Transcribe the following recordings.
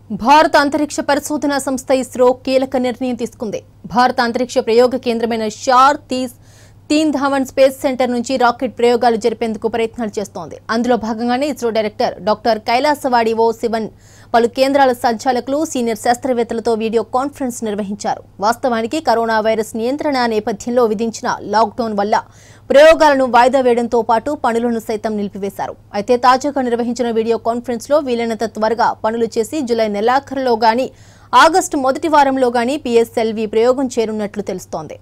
భారత అంతరిక్ష పరిశోధన సంస్థ ఇస్రో కీలక నిర్ణయం తీసుకుంది భారత అంతరిక్ష ప్రయోగ కేంద్రమైన షార్ తీస్ తీన్ ధావన్ స్పేస్ సెంటర్ నుంచి రాకెట్ ప్రయోగాలు జరిపేందుకు ప్రయత్నాలు చేస్తోంది అందులో భాగంగానే ISRO director doctor Kailasavadivoo Sivan పలు కేంద్రాల సంచాలకులు సీనియర్ శాస్త్రవేత్తలతో వీడియో కాన్ఫరెన్స్ నిర్వహించారు వాస్తవానికి కరోనా వైరస్ నియంత్రణ నేపథ్యంలో విధించిన లాక్డౌన్ వల్ల ప్రయోగాలను వాయిదా వేయడంతో పాటు పనులను సైతం నిలిపివేశారు అయితే తాజాగా నిర్వహించిన వీడియో కాన్ఫరెన్స్ లో వీలైనంత త్వరగా పనులు చేసి జూలై నెలాఖరులో గాని ఆగస్టు మొదటి వారంలో గాని పిఎస్ఎల్వి ప్రయోగం చేరున్నట్లు తెలుస్తోంది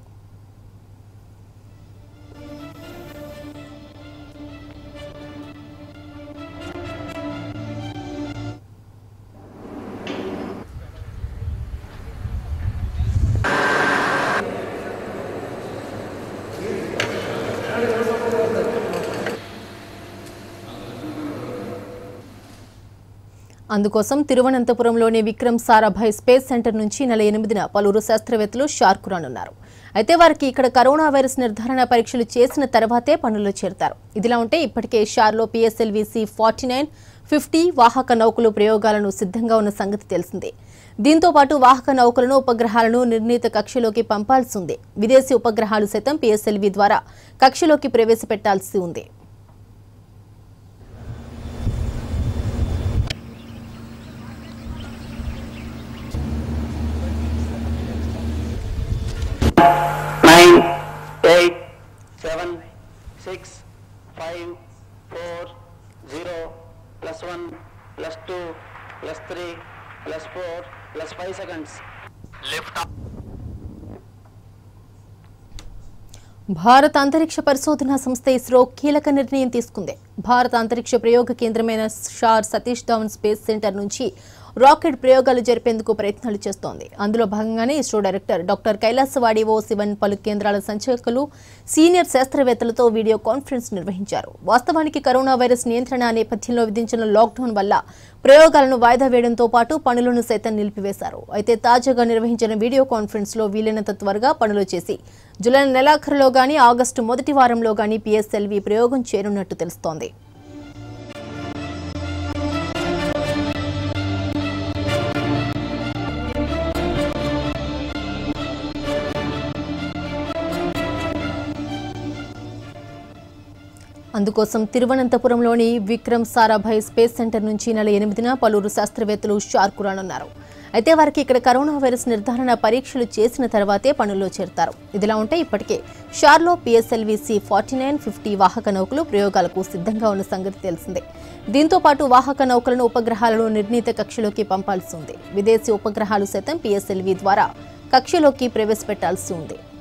అందుకోసం తిరువనంతపురంలోని విక్రమ్ సారాభాయ్ స్పేస్ సెంటర్ నుంచి నెల ఎనిమిదిన పలువురు శాస్త్రవేత్తలు షార్కు రానున్నారు అయితే వారికి ఇక్కడ కరోనా వైరస్ నిర్ధారణ పరీక్షలు చేసిన తర్వాతే పనుల్లో చేరతారు ఇదిలా ఉంటే ఇప్పటికే షార్లో పిఎస్ఎల్విసి ఫార్టీ నైన్ ఫిఫ్టీ వాహక నౌకలు ప్రయోగాలను సిద్ధంగా ఉన్న సంగతి తెలిసిందే దీంతో పాటు వాహక నౌకలను ఉపగ్రహాలను నిర్ణీత కక్షలోకి పంపాల్సి ఉంది విదేశీ ఉపగ్రహాలు సైతం పిఎస్ఎల్వి ద్వారా కక్షలోకి ప్రవేశపెట్టాల్సి ఉంది nine, eight, seven, six, five, four, zero, plus one, plus two, plus three, plus four, plus five seconds. Lift up. భారత అంతరిక్ష పరిశోధన సంస్థ ఇస్రో కీలక నిర్ణయం తీసుకుంది భారత అంతరిక్ష ప్రయోగ కేంద్రమైన SHAR Satish Dhawan space centre నుంచి రాకెట్ ప్రయోగాలు జరిపేందుకు ప్రయత్నాలు చేస్తోంది అందులో భాగంగానే ISRO director doctor Kailasavadivoo Sivan పలు కేంద్రాల సంచాలకులు సీనియర్ శాస్త్రవేత్తలతో వీడియో కాన్ఫరెన్స్ నిర్వహించారు వాస్తవానికి కరోనా వైరస్ నియంత్రణ నేపథ్యంలో విధించిన లాక్డౌన్ వల్ల ప్రయోగాలను వాయిదా వేయడంతో పాటు పనులను సైతం నిలిపివేశారు అయితే తాజాగా నిర్వహించిన వీడియో కాన్ఫరెన్స్ లో వీలైనంత త్వరగా పనులు చేసి జూలై నెలాఖరులో గానీ ఆగస్టు మొదటి వారంలో గానీ పిఎస్ఎల్వి ప్రయోగం చేరున్నట్టు తెలుస్తోంది అందుకోసం తిరువనంతపురంలోని విక్రమ్ సారాభాయ్ స్పేస్ సెంటర్ నుంచి నెల ఎనిమిదిన పలువురు శాస్త్రవేత్తలు షార్కు రానున్నారు అయితే వారికి ఇక్కడ కరోనా వైరస్ నిర్ధారణ పరీక్షలు చేసిన తర్వాతే పనుల్లో చేరతారు ఇదిలా ఉంటే ఇప్పటికే షార్లో పిఎస్ఎల్విసి ఫార్టీ నైన్ ఫిఫ్టీ వాహక నౌకలు ప్రయోగాలకు సిద్ధంగా ఉన్న సంగతి తెలిసిందే దీంతో పాటు వాహక నౌకలను ఉపగ్రహాలను నిర్ణీత కక్షలోకి పంపాల్సి ఉంది విదేశీ ఉపగ్రహాలు సైతం పిఎస్ఎల్వి ద్వారా కక్షలోకి ప్రవేశపెట్టాల్సి ఉంది